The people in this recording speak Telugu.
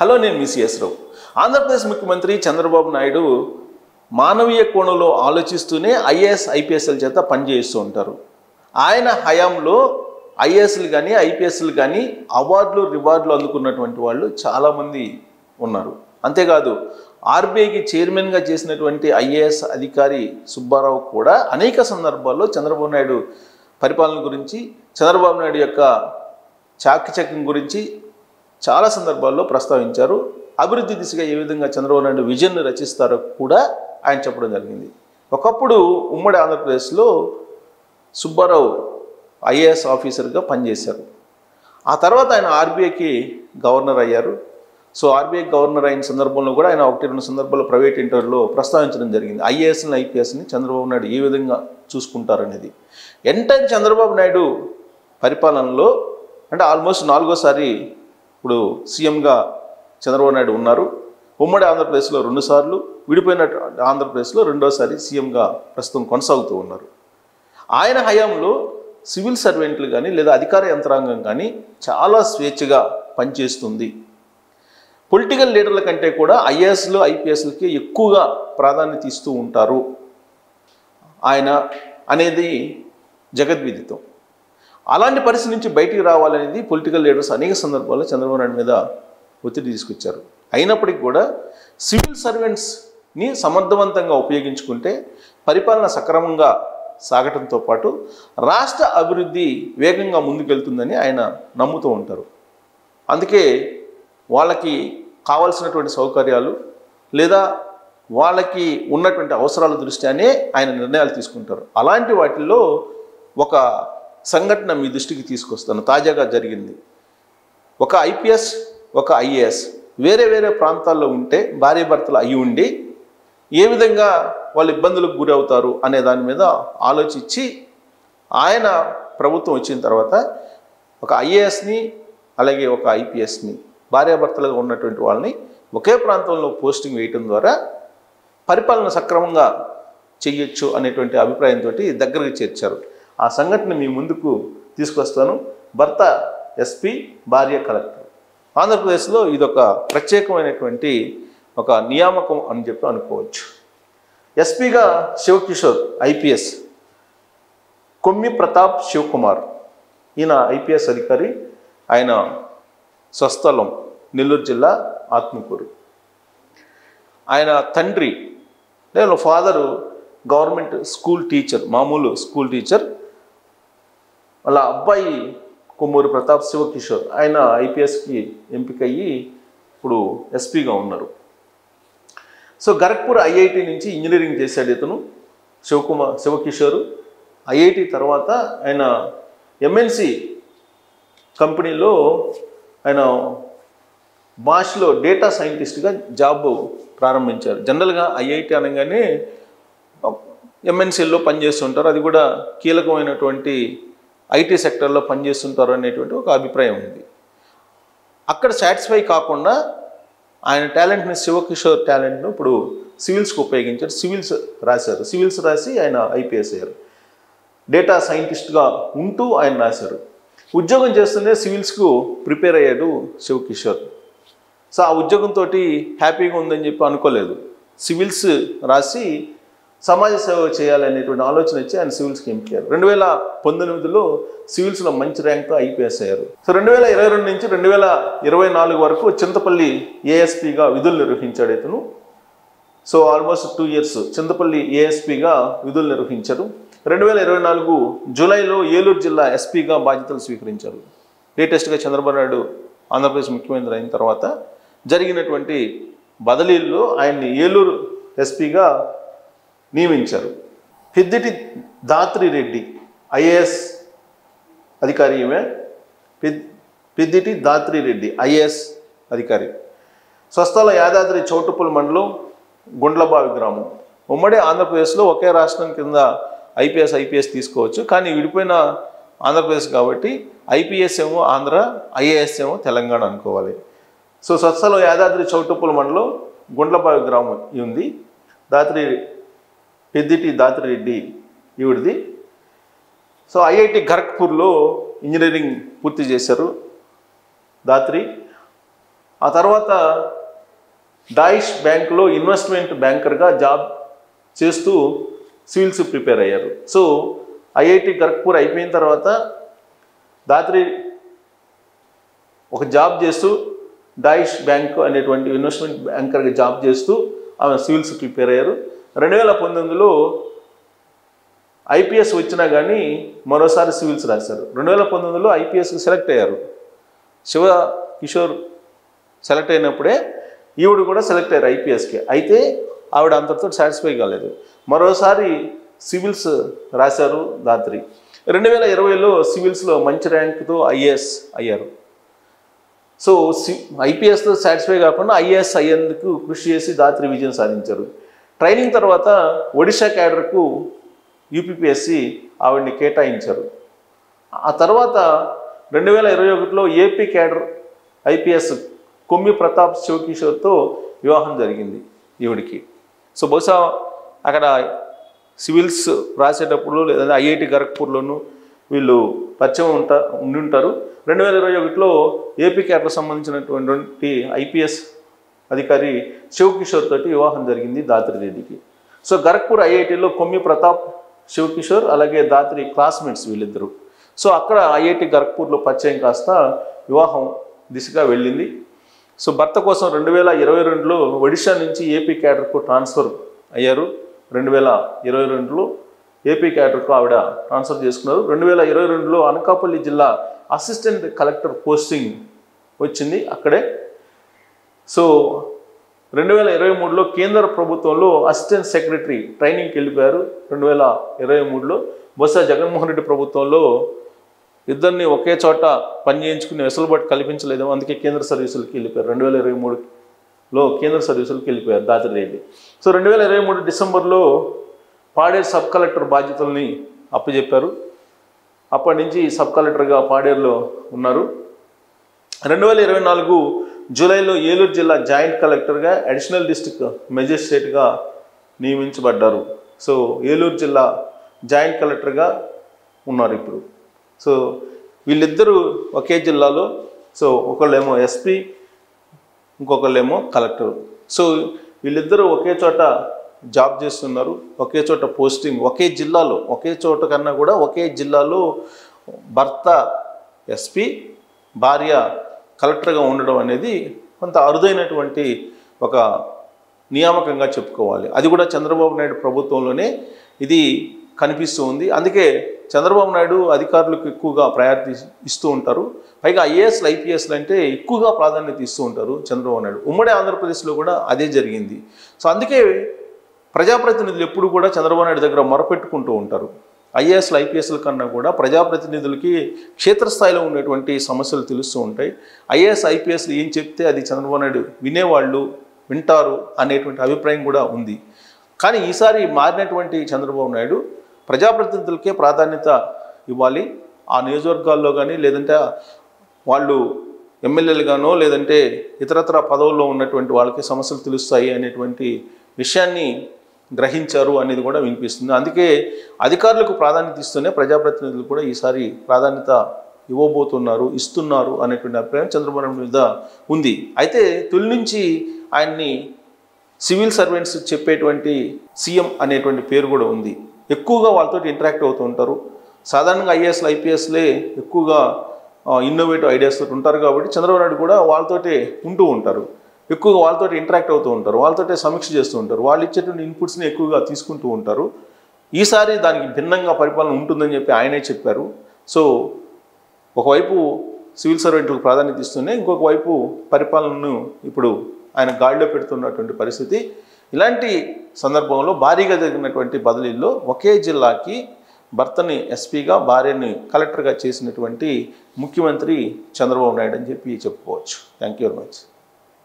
హలో నేను మీ సిఎస్ రావు ఆంధ్రప్రదేశ్ ముఖ్యమంత్రి చంద్రబాబు నాయుడు మానవీయ కోణంలో ఆలోచిస్తూనే ఐఏఎస్ ఐపీఎస్ల చేత పనిచేస్తూ ఉంటారు ఆయన హయాంలో ఐఏఎస్లు కానీ ఐపీఎస్లు కానీ అవార్డులు రివార్డులు అందుకున్నటువంటి వాళ్ళు చాలామంది ఉన్నారు అంతేకాదు ఆర్బీఐకి చైర్మన్గా చేసినటువంటి ఐఏఎస్ అధికారి సుబ్బారావు కూడా అనేక సందర్భాల్లో చంద్రబాబు నాయుడు పరిపాలన గురించి చంద్రబాబు నాయుడు యొక్క చాకచక్యం గురించి చాలా సందర్భాల్లో ప్రస్తావించారు అభివృద్ధి దిశగా ఏ విధంగా చంద్రబాబు నాయుడు విజన్ రచిస్తారో కూడా ఆయన చెప్పడం జరిగింది ఒకప్పుడు ఉమ్మడి ఆంధ్రప్రదేశ్లో సుబ్బారావు ఐఏఎస్ ఆఫీసర్గా పనిచేశారు ఆ తర్వాత ఆయన ఆర్బీఐకి గవర్నర్ అయ్యారు సో ఆర్బీఐ గవర్నర్ అయిన సందర్భంలో కూడా ఆయన ఒకటి రెండు సందర్భాల్లో ప్రైవేట్ ఇంటర్వ్యూలో ప్రస్తావించడం జరిగింది ఐఏఎస్ని ఐపీఎస్ని చంద్రబాబు నాయుడు ఏ విధంగా చూసుకుంటారనేది ఎంటైర్ చంద్రబాబు నాయుడు పరిపాలనలో అంటే ఆల్మోస్ట్ నాలుగోసారి ఇప్పుడు సీఎంగా చంద్రబాబు నాయుడు ఉన్నారు ఉమ్మడి ఆంధ్రప్రదేశ్లో రెండుసార్లు విడిపోయిన ఆంధ్రప్రదేశ్లో రెండోసారి సీఎంగా ప్రస్తుతం కొనసాగుతూ ఉన్నారు ఆయన హయాంలో సివిల్ సర్వెంట్లు కానీ లేదా అధికార యంత్రాంగం కానీ చాలా స్వేచ్ఛగా పనిచేస్తుంది పొలిటికల్ లీడర్ల కంటే కూడా ఐఏఎస్లు ఐపీఎస్లకి ఎక్కువగా ప్రాధాన్యత ఇస్తూ ఉంటారు ఆయన అనేది జగద్విదితం అలాంటి పరిస్థితి నుంచి బయటికి రావాలనేది పొలిటికల్ లీడర్స్ అనేక సందర్భాల్లో చంద్రబాబు నాయుడు మీద ఒత్తిడి తీసుకొచ్చారు అయినప్పటికీ కూడా సివిల్ సర్వెంట్స్ని సమర్థవంతంగా ఉపయోగించుకుంటే పరిపాలన సక్రమంగా సాగటంతో పాటు రాష్ట్ర అభివృద్ధి వేగంగా ముందుకెళ్తుందని ఆయన నమ్ముతూ ఉంటారు అందుకే వాళ్ళకి కావాల్సినటువంటి సౌకర్యాలు లేదా వాళ్ళకి ఉన్నటువంటి అవసరాల దృష్ట్యానే ఆయన నిర్ణయాలు తీసుకుంటారు అలాంటి వాటిల్లో ఒక సంఘటన మీ దృష్టికి తీసుకొస్తాను తాజాగా జరిగింది ఒక ఐపీఎస్ ఒక ఐఏఎస్ వేరే వేరే ప్రాంతాల్లో ఉంటే భార్య భర్తలు అయి ఉండి ఏ విధంగా వాళ్ళు ఇబ్బందులకు గురి అవుతారు అనే దాని మీద ఆలోచించి ఆయన ప్రభుత్వం వచ్చిన తర్వాత ఒక ఐఏఎస్ని అలాగే ఒక ఐపీఎస్ని భార్యాభర్తలుగా ఉన్నటువంటి వాళ్ళని ఒకే ప్రాంతంలో పోస్టింగ్ వేయటం ద్వారా పరిపాలన సక్రమంగా చెయ్యొచ్చు అనేటువంటి అభిప్రాయంతో దగ్గరకు చేర్చారు ఆ సంఘటన మీ ముందుకు తీసుకొస్తాను భర్త ఎస్పీ భార్య కలెక్టర్ ఆంధ్రప్రదేశ్లో ఇదొక ప్రత్యేకమైనటువంటి ఒక నియామకం అని చెప్పి అనుకోవచ్చు ఎస్పీగా శివకిషోర్ ఐపీఎస్ కొమ్మి ప్రతాప్ శివకుమార్ ఈయన ఐపీఎస్ అధికారి ఆయన స్వస్థలం నెల్లూరు జిల్లా ఆత్మకూరు ఆయన తండ్రి నేను ఫాదరు గవర్నమెంట్ స్కూల్ టీచర్ మామూలు స్కూల్ టీచర్ వాళ్ళ అబ్బాయి కొమ్మూరు ప్రతాప్ శివకిషోర్ ఆయన ఐపీఎస్కి ఎంపికయ్యి ఇప్పుడు ఎస్పీగా ఉన్నారు సో గరక్పూర్ ఐఐటి నుంచి ఇంజనీరింగ్ చేశాడు ఇతను శివకుమార్ శివకిషోరు ఐఐటి తర్వాత ఆయన ఎంఎన్సి కంపెనీలో ఆయన భాషలో డేటా సైంటిస్ట్గా జాబ్ ప్రారంభించారు జనరల్గా ఐఐటి అనగానే ఎంఎన్సీల్లో పనిచేస్తుంటారు అది కూడా కీలకమైనటువంటి ఐటీ సెక్టర్లో పనిచేస్తుంటారు అనేటువంటి ఒక అభిప్రాయం ఉంది అక్కడ సాటిస్ఫై కాకుండా ఆయన టాలెంట్ని శివకిషోర్ టాలెంట్ను ఇప్పుడు సివిల్స్కి ఉపయోగించారు సివిల్స్ రాశారు సివిల్స్ రాసి ఆయన ఐపీఎస్ అయ్యారు డేటా సైంటిస్ట్గా ఉంటూ ఆయన రాశారు ఉద్యోగం చేస్తూనే సివిల్స్కు ప్రిపేర్ అయ్యాడు శివకిషోర్ సో ఆ ఉద్యోగంతో హ్యాపీగా ఉందని చెప్పి అనుకోలేదు సివిల్స్ రాసి సమాజ సేవ చేయాలనేటువంటి ఆలోచన వచ్చి ఆయన సివిల్స్కి ఎంపికారు రెండు వేల పంతొమ్మిదిలో సివిల్స్లో మంచి ర్యాంక్తో ఐపీఎస్ అయ్యారు సో రెండు వేల ఇరవై రెండు నుంచి రెండు వేల ఇరవై నాలుగు వరకు చింతపల్లి ఏఎస్పీగా విధులు నిర్వహించాడు ఇతను so almost two years Chintapalli ఏఎస్పీగా విధులు నిర్వహించారు రెండు వేల ఇరవై నాలుగు జూలైలో ఏలూరు జిల్లా ఎస్పీగా బాధ్యతలు స్వీకరించారు లేటెస్ట్గా చంద్రబాబు నాయుడు ఆంధ్రప్రదేశ్ ముఖ్యమంత్రి అయిన తర్వాత జరిగినటువంటి బదిలీల్లో ఆయన్ని ఏలూరు ఎస్పీగా నియమించారు పెద్దిటి దాత్రి రెడ్డి ఐఏఎస్ అధికారి ఈమె పెద్- పెద్దిటి దాత్రి రెడ్డి ఐఏఎస్ అధికారి స్వస్థల యాదాద్రి చౌటుప్పల్ మండలం గుండ్లబావి గ్రామం ఉమ్మడి ఆంధ్రప్రదేశ్లో ఒకే రాష్ట్రం కింద ఐపీఎస్ ఐపీఎస్ తీసుకోవచ్చు కానీ విడిపోయిన ఆంధ్రప్రదేశ్ కాబట్టి ఐపీఎస్ ఏమో ఆంధ్ర ఐఏఎస్ ఏమో తెలంగాణ అనుకోవాలి సో స్వస్థల యాదాద్రి చౌటుప్పల్ మండలం గుండ్లబావి గ్రామం ఈ ఉంది దాత్రి పెద్దిటి దాత్రిరెడ్డి ఈవిడిది సో ఐఐటి ఖరగ్పూర్లో ఇంజనీరింగ్ పూర్తి చేశారు దాత్రి ఆ తర్వాత డాయిష్ బ్యాంక్లో ఇన్వెస్ట్మెంట్ బ్యాంకర్గా జాబ్ చేస్తూ సివిల్స్ ప్రిపేర్ అయ్యారు సో ఐఐటి ఖరగ్పూర్ అయిపోయిన తర్వాత దాత్రి ఒక జాబ్ చేస్తూ డాయిష్ బ్యాంక్ అనేటువంటి ఇన్వెస్ట్మెంట్ బ్యాంకర్గా జాబ్ చేస్తూ ఆమె సివిల్స్ ప్రిపేర్ అయ్యారు రెండు వేల పంతొమ్మిదిలో ఐపీఎస్ వచ్చినా కానీ మరోసారి సివిల్స్ రాశారు రెండు వేల పంతొమ్మిదిలో ఐపీఎస్కి సెలెక్ట్ అయ్యారు శివ కిషోర్ సెలెక్ట్ అయినప్పుడే ఈవిడ కూడా సెలెక్ట్ అయ్యారు ఐపీఎస్కి అయితే ఆవిడ అంతటితో సాటిస్ఫై కాలేదు మరోసారి సివిల్స్ రాశారు దాత్రి రెండు వేల ఇరవైలో సివిల్స్లో మంచి ర్యాంక్తో ఐఏఎస్ అయ్యారు సో సి ఐపీఎస్తో సాటిస్ఫై కాకుండా ఐఏఎస్ అయ్యేందుకు కృషి చేసి దాత్రి విజయం సాధించారు ట్రైనింగ్ తర్వాత ఒడిశా క్యాడర్కు యూపీపీఎస్సి ఆవిడ్ని కేటాయించారు ఆ తర్వాత రెండు వేల ఇరవై ఒకటిలో ఏపీ క్యాడర్ ఐపీఎస్ కొమ్మి ప్రతాప్ శివకిషోర్తో వివాహం జరిగింది ఈవిడికి సో బహుశా అక్కడ సివిల్స్ రాసేటప్పుడు లేదంటే ఐఐటి ఖరగ్పూర్లోను వీళ్ళు పరిచయం ఉంటా ఉండి ఉంటారు రెండు వేల ఇరవై ఒకటిలో ఏపీ క్యాడర్ సంబంధించినటువంటి ఐపీఎస్ అధికారి శివకిషోర్ తోటి వివాహం జరిగింది దాత్రి రెడ్డికి సో ఖరగ్పూర్ ఐఐటిలో కొమ్మి ప్రతాప్ శివకిషోర్ అలాగే దాత్రి క్లాస్మేట్స్ వీళ్ళిద్దరు సో అక్కడ ఐఐటి ఖరగ్పూర్లో పరిచయం కాస్త వివాహం దిశగా వెళ్ళింది సో భర్త కోసం రెండు వేల ఇరవై రెండులో ఒడిశా నుంచి ఏపీ క్యాడర్కు ట్రాన్స్ఫర్ అయ్యారు రెండు వేల ఇరవై రెండులో ఏపీ క్యాడర్కు ఆవిడ ట్రాన్స్ఫర్ చేసుకున్నారు రెండు వేల ఇరవై రెండులో అనకాపల్లి జిల్లా అసిస్టెంట్ కలెక్టర్ పోస్టింగ్ వచ్చింది అక్కడే సో రెండు వేల ఇరవై మూడులో కేంద్ర ప్రభుత్వంలో అసిస్టెంట్ సెక్రటరీ ట్రైనింగ్కి వెళ్ళిపోయారు రెండు వేల ఇరవై మూడులో బొత్స జగన్మోహన్ రెడ్డి ప్రభుత్వంలో ఇద్దరిని ఒకే చోట పని చేయించుకునే వెసులుబాటు కల్పించలేదు అందుకే కేంద్ర సర్వీసులకి వెళ్ళిపోయారు రెండు వేల ఇరవై మూడులో కేంద్ర సర్వీసులకి వెళ్ళిపోయారు దాతిరెడ్డి సో రెండు వేల ఇరవై మూడు డిసెంబర్లో పాడేరు సబ్ కలెక్టర్ బాధ్యతల్ని అప్పచెప్పారు అప్పటి నుంచి సబ్ కలెక్టర్గా పాడేరులో ఉన్నారు రెండు వేల ఇరవై నాలుగు జూలైలో ఏలూరు జిల్లా జాయింట్ కలెక్టర్గా అడిషనల్ డిస్ట్రిక్ట్ మెజిస్ట్రేట్గా నియమించబడ్డారు సో ఏలూరు జిల్లా జాయింట్ కలెక్టర్గా ఉన్నారు ఇప్పుడు సో వీళ్ళిద్దరూ ఒకే జిల్లాలో సో ఒకళ్ళేమో ఎస్పీ ఇంకొకళ్ళేమో కలెక్టర్ సో వీళ్ళిద్దరూ ఒకే చోట జాబ్ చేస్తున్నారు ఒకే చోట పోస్టింగ్ ఒకే జిల్లాలో ఒకే చోట కన్నా కూడా ఒకే జిల్లాలో భర్త ఎస్పీ భార్య కలెక్టర్గా ఉండడం అనేది కొంత అరుదైనటువంటి ఒక నియామకంగా చెప్పుకోవాలి అది కూడా చంద్రబాబు నాయుడు ప్రభుత్వంలోనే ఇది కనిపిస్తూ ఉంది అందుకే చంద్రబాబు నాయుడు అధికారులకు ఎక్కువగా ప్రయారిటీ ఇస్తూ ఉంటారు పైగా ఐఏఎస్లు ఐపీఎస్లు అంటే ఎక్కువగా ప్రాధాన్యత ఇస్తూ ఉంటారు చంద్రబాబు నాయుడు ఉమ్మడి ఆంధ్రప్రదేశ్లో కూడా అదే జరిగింది సో అందుకే ప్రజాప్రతినిధులు ఎప్పుడు కూడా చంద్రబాబు నాయుడు దగ్గర మొరపెట్టుకుంటూ ఉంటారు ఐఏఎస్లు ఐపీఎస్ల కన్నా కూడా ప్రజాప్రతినిధులకి క్షేత్రస్థాయిలో ఉండేటువంటి సమస్యలు తెలుస్తూ ఉంటాయి ఐఏఎస్ ఐపీఎస్లు ఏం చెప్తే అది చంద్రబాబు నాయుడు వినేవాళ్ళు వింటారు అనేటువంటి అభిప్రాయం కూడా ఉంది కానీ ఈసారి మారినటువంటి చంద్రబాబు నాయుడు ప్రజాప్రతినిధులకే ప్రాధాన్యత ఇవ్వాలి ఆ నియోజకవర్గాల్లో కానీ లేదంటే వాళ్ళు ఎమ్మెల్యేలుగానో లేదంటే ఇతరత్ర పదవుల్లో ఉన్నటువంటి వాళ్ళకి సమస్యలు తెలుస్తాయి అనేటువంటి విషయాన్ని గ్రహించారు అనేది కూడా వినిపిస్తుంది అందుకే అధికారులకు ప్రాధాన్యత ఇస్తూనే ప్రజాప్రతినిధులు కూడా ఈసారి ప్రాధాన్యత ఇవ్వబోతున్నారు ఇస్తున్నారు అనేటువంటి అభిప్రాయం చంద్రబాబు నాయుడు మీద ఉంది అయితే తొలి నుంచి ఆయన్ని సివిల్ సర్వెంట్స్ చెప్పేటువంటి సీఎం అనేటువంటి పేరు కూడా ఉంది ఎక్కువగా వాళ్ళతో ఇంటరాక్ట్ అవుతూ ఉంటారు సాధారణంగా ఐఏఎస్లు ఐపీఎస్లే ఎక్కువగా ఇన్నోవేటివ్ ఐడియాస్ తోటి ఉంటారు కాబట్టి చంద్రబాబు నాయుడు కూడా వాళ్ళతోటే ఉంటూ ఉంటారు ఎక్కువగా వాళ్ళతో ఇంటరాక్ట్ అవుతూ ఉంటారు వాళ్ళతోటే సమీక్ష చేస్తూ ఉంటారు వాళ్ళు ఇచ్చేటువంటి ఇన్పుట్స్ని ఎక్కువగా తీసుకుంటూ ఉంటారు ఈసారి దానికి భిన్నంగా పరిపాలన ఉంటుందని చెప్పి ఆయనే చెప్పారు సో ఒకవైపు సివిల్ సర్వెంట్లకు ప్రాధాన్యత ఇస్తూనే ఇంకొక వైపు పరిపాలనను ఇప్పుడు ఆయన గాడిలో పెడుతున్నటువంటి పరిస్థితి ఇలాంటి సందర్భంలో భారీగా జరిగినటువంటి బదిలీల్లో ఒకే జిల్లాకి భర్తని ఎస్పీగా భార్యని కలెక్టర్గా చేసినటువంటి ముఖ్యమంత్రి చంద్రబాబు నాయుడు అని చెప్పి చెప్పుకోవచ్చు థ్యాంక్ యూ వెరీ మచ్